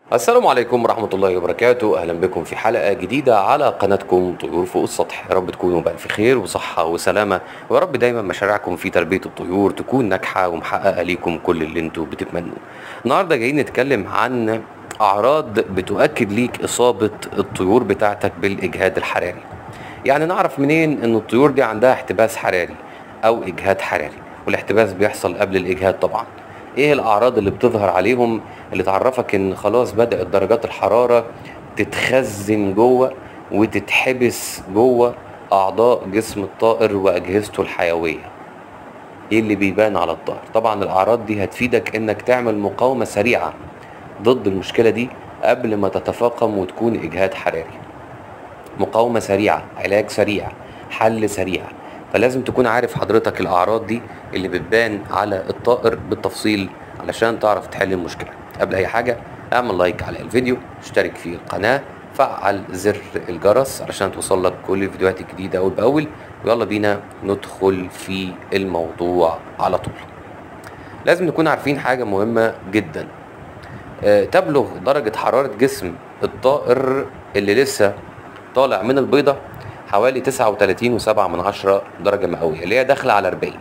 السلام عليكم ورحمة الله وبركاته أهلا بكم في حلقة جديدة على قناتكم طيور فوق السطح يا رب تكونوا بألف خير وصحة وسلامة ويا رب دايما مشاريعكم في تربية الطيور تكون ناجحة ومحققة ليكم كل اللي انتوا بتتمنوه النهاردة جايين نتكلم عن أعراض بتؤكد ليك إصابة الطيور بتاعتك بالإجهاد الحراري يعني نعرف منين ان الطيور دي عندها احتباس حراري او اجهاد حراري والاحتباس بيحصل قبل الاجهاد طبعا ايه الاعراض اللي بتظهر عليهم اللي تعرفك ان خلاص بدأت درجات الحرارة تتخزن جوه وتتحبس جوه اعضاء جسم الطائر واجهزته الحيوية ايه اللي بيبان على الطائر طبعا الاعراض دي هتفيدك انك تعمل مقاومة سريعة ضد المشكلة دي قبل ما تتفاقم وتكون اجهاد حراري مقاومة سريعة علاج سريع حل سريع فلازم تكون عارف حضرتك الأعراض دي اللي بتبان على الطائر بالتفصيل علشان تعرف تحل المشكلة قبل أي حاجة اعمل لايك على الفيديو اشترك في القناة فعل زر الجرس علشان توصلك كل الفيديوهات الجديدة أول بأول ويلا بينا ندخل في الموضوع على طول لازم نكون عارفين حاجة مهمة جدا آه، تبلغ درجة حرارة جسم الطائر اللي لسه طالع من البيضة حوالي تسعة وتلاتين وسبعة من عشرة درجة مئوية اللي هي داخلة على أربعين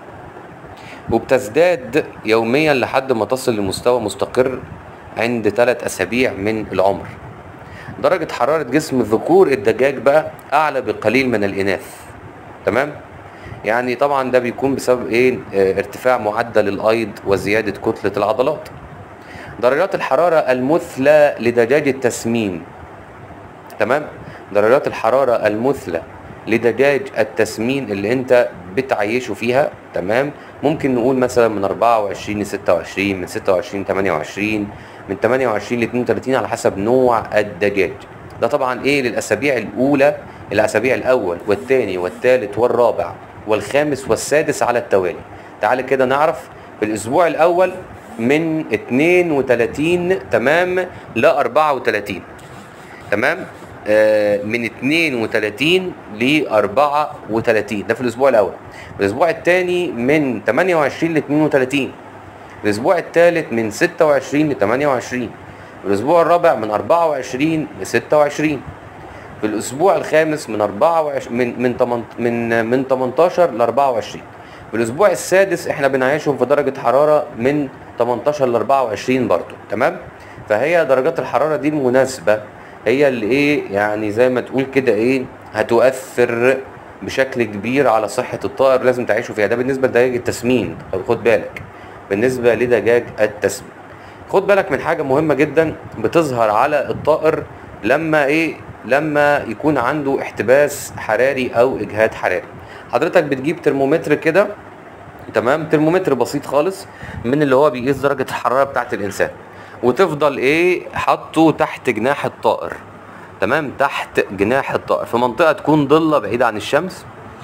وبتزداد يوميا لحد ما تصل لمستوى مستقر عند ثلاث أسابيع من العمر درجة حرارة جسم ذكور الدجاج بقى أعلى بقليل من الإناث تمام؟ يعني طبعا ده بيكون بسبب ايه اه ارتفاع معدل الايض وزيادة كتلة العضلات درجات الحرارة المثلى لدجاج التسمين تمام درجات الحرارة المثلى لدجاج التسمين اللي انت بتعيشه فيها تمام ممكن نقول مثلا من 24 ل 26 من 26 ل 28 من 28 ل 32 على حسب نوع الدجاج ده طبعا ايه للاسابيع الاولى الاسابيع الاول والثاني والثالث والرابع والخامس والسادس على التوالي تعال كده نعرف في الاسبوع الاول من 32 تمام ل 34 تمام آه، من 32 ل 34 ده في الاسبوع الاول الاسبوع الثاني من 28 ل 32 الاسبوع الثالث من 26 ل 28 الاسبوع الرابع من 24 ل 26 في الاسبوع الخامس من 24 من من تمن- من من 18 ل 24 في الاسبوع السادس احنا بنعيشهم في درجه حراره من 18 ل 24 برضه تمام فهي درجات الحراره دي المناسبه هي اللي ايه يعني زي ما تقول كده ايه هتؤثر بشكل كبير على صحه الطائر لازم تعيشوا فيها ده بالنسبه لدجاج التسمين خد بالك بالنسبه لدجاج التسمين خد بالك من حاجه مهمه جدا بتظهر على الطائر لما ايه لما يكون عنده احتباس حراري او اجهاد حراري حضرتك بتجيب ترمومتر كده تمام ترمومتر بسيط خالص من اللي هو بيقيس درجه الحراره بتاعه الانسان وتفضل ايه حاطه تحت جناح الطائر تمام تحت جناح الطائر في منطقه تكون ضله بعيده عن الشمس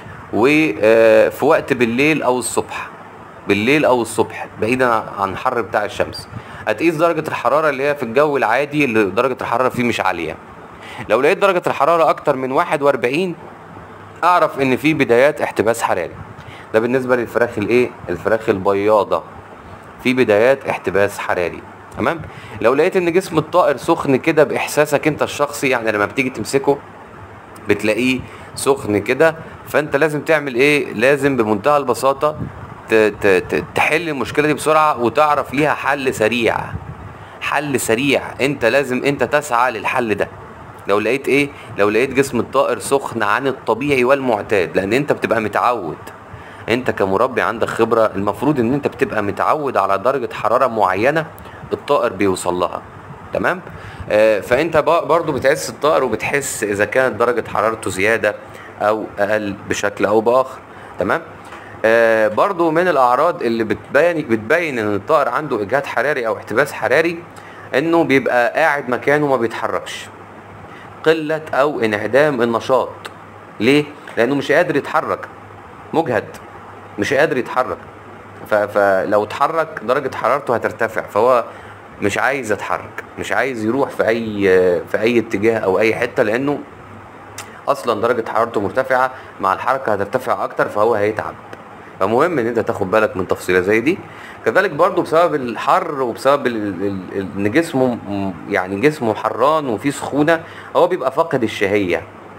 وفي وقت بالليل او الصبح بالليل او الصبح بعيدا عن الحر بتاع الشمس هتقيس درجة الحرارة اللي هي في الجو العادي اللي درجة الحرارة فيه مش عالية لو لقيت درجة الحرارة اكتر من 41 اعرف ان في بدايات احتباس حراري ده بالنسبة للفراخ الايه الفراخ البياضة في بدايات احتباس حراري تمام لو لقيت ان جسم الطائر سخن كده باحساسك انت الشخصي يعني لما بتيجي تمسكه بتلاقيه سخن كده فانت لازم تعمل ايه لازم بمنتهى البساطه ت- ت- ت- تحل المشكله دي بسرعه وتعرف ليها حل سريع حل سريع انت لازم انت تسعى للحل ده لو لقيت ايه لو لقيت جسم الطائر سخن عن الطبيعي والمعتاد لان انت بتبقى متعود انت كمربي عندك خبره المفروض ان انت بتبقى متعود على درجه حراره معينه الطائر بيوصل لها تمام آه فانت ب- برضو بتحس الطائر وبتحس اذا كانت درجه حرارته زياده او اقل بشكل او باخر تمام آه برضو من الاعراض اللي بتبين بتبين ان الطائر عنده اجهاد حراري او احتباس حراري انه بيبقى قاعد مكانه ما بيتحركش قله او انعدام النشاط ليه لانه مش قادر يتحرك مجهد مش قادر يتحرك ف- فلو اتحرك درجة حرارته هترتفع فهو مش عايز يتحرك مش عايز يروح في اي في اي اتجاه او اي حتة لانه اصلا درجة حرارته مرتفعة مع الحركة هترتفع اكتر فهو هيتعب فمهم ان انت تاخد بالك من تفصيله زي دي كذلك برضو بسبب الحر وبسبب ال- ال- ال- ان جسمه م- يعني جسمه حران وفيه سخونه هو بيبقى فاقد الشهيه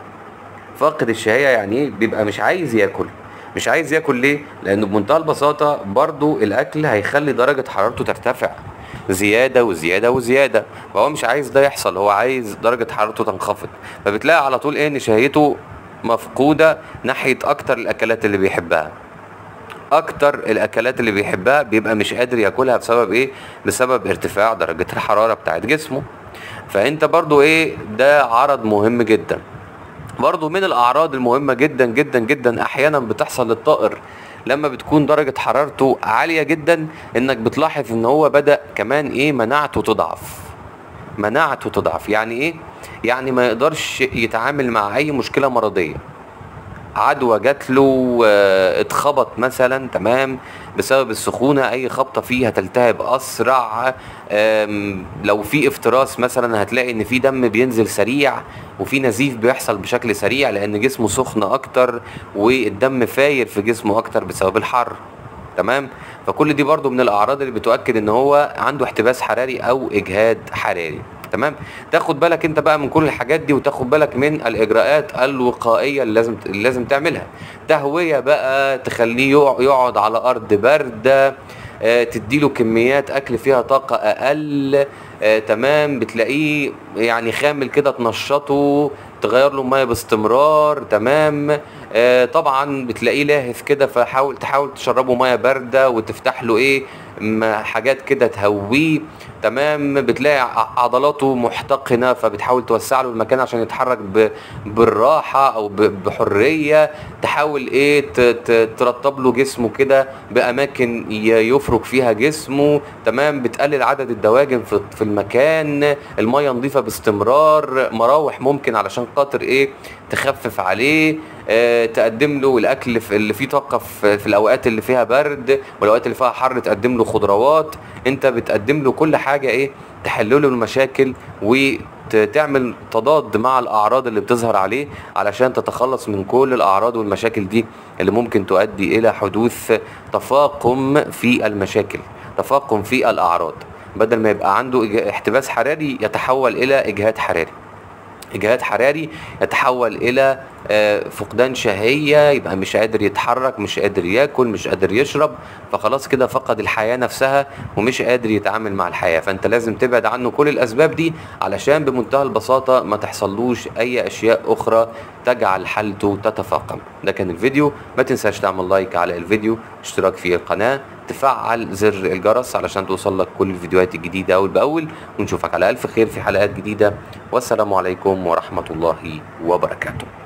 فاقد الشهيه يعني ايه بيبقى مش عايز ياكل مش عايز ياكل ليه لانه بمنتهى البساطه برضو الاكل هيخلي درجه حرارته ترتفع زياده وزياده وزياده فهو مش عايز ده يحصل هو عايز درجه حرارته تنخفض فبتلاقي على طول ايه ان شهيته مفقوده ناحيه اكتر الاكلات اللي بيحبها اكتر الاكلات اللي بيحبها بيبقى مش قادر ياكلها بسبب ايه بسبب ارتفاع درجه الحراره بتاعت جسمه فانت برضو ايه ده عرض مهم جدا برضو من الاعراض المهمه جدا جدا جدا احيانا بتحصل للطائر لما بتكون درجة حرارته عالية جدا انك بتلاحظ ان هو بدأ كمان ايه مناعته تضعف مناعته تضعف يعني ايه يعني ما يقدرش يتعامل مع اي مشكلة مرضية عدوى جات له آه، اتخبط مثلا تمام بسبب السخونه اي خبطه فيه هتلتهب اسرع آم، لو في افتراس مثلا هتلاقي ان في دم بينزل سريع وفي نزيف بيحصل بشكل سريع لان جسمه سخن اكتر والدم فاير في جسمه اكتر بسبب الحر تمام فكل دي برضو من الاعراض اللي بتؤكد ان هو عنده احتباس حراري او اجهاد حراري تمام تاخد بالك انت بقى من كل الحاجات دي وتاخد بالك من الاجراءات الوقائيه اللي لازم اللي لازم تعملها تهويه بقى تخليه يقع- يقعد على ارض بارده آه، تديله كميات اكل فيها طاقه اقل آه، تمام بتلاقيه يعني خامل كده تنشطه تغير له ميه باستمرار تمام آه، طبعا بتلاقيه لاهث كده فحاول تحاول تشربه ميه بارده وتفتح له ايه م- حاجات كده تهويه تمام بتلاقي ع- عضلاته محتقنه فبتحاول توسع له المكان عشان يتحرك ب- بالراحه او ب- بحريه تحاول ايه ت- ت- ترطب له جسمه كده باماكن ي- يفرك فيها جسمه تمام بتقلل عدد الدواجن في في المكان الميه نظيفه باستمرار مراوح ممكن علشان خاطر ايه تخفف عليه آه، تقدم له الاكل في- اللي فيه طاقه في في الاوقات اللي فيها برد والاوقات اللي فيها حر تقدم له خضروات انت بتقدم له كل حاجه ايه تحل له المشاكل وتعمل تضاد مع الاعراض اللي بتظهر عليه علشان تتخلص من كل الاعراض والمشاكل دي اللي ممكن تؤدي الى حدوث تفاقم في المشاكل تفاقم في الاعراض بدل ما يبقى عنده إج- احتباس حراري يتحول الى اجهاد حراري اجهاد حراري يتحول الى آه، فقدان شهيه يبقى مش قادر يتحرك مش قادر ياكل مش قادر يشرب فخلاص كده فقد الحياه نفسها ومش قادر يتعامل مع الحياه فانت لازم تبعد عنه كل الاسباب دي علشان بمنتهى البساطه ما تحصلوش اي اشياء اخرى تجعل حالته تتفاقم ده كان الفيديو ما تنساش تعمل لايك على الفيديو اشتراك في القناه تفعل زر الجرس علشان توصل لك كل الفيديوهات الجديده اول باول ونشوفك على الف خير في حلقات جديده والسلام عليكم ورحمه الله وبركاته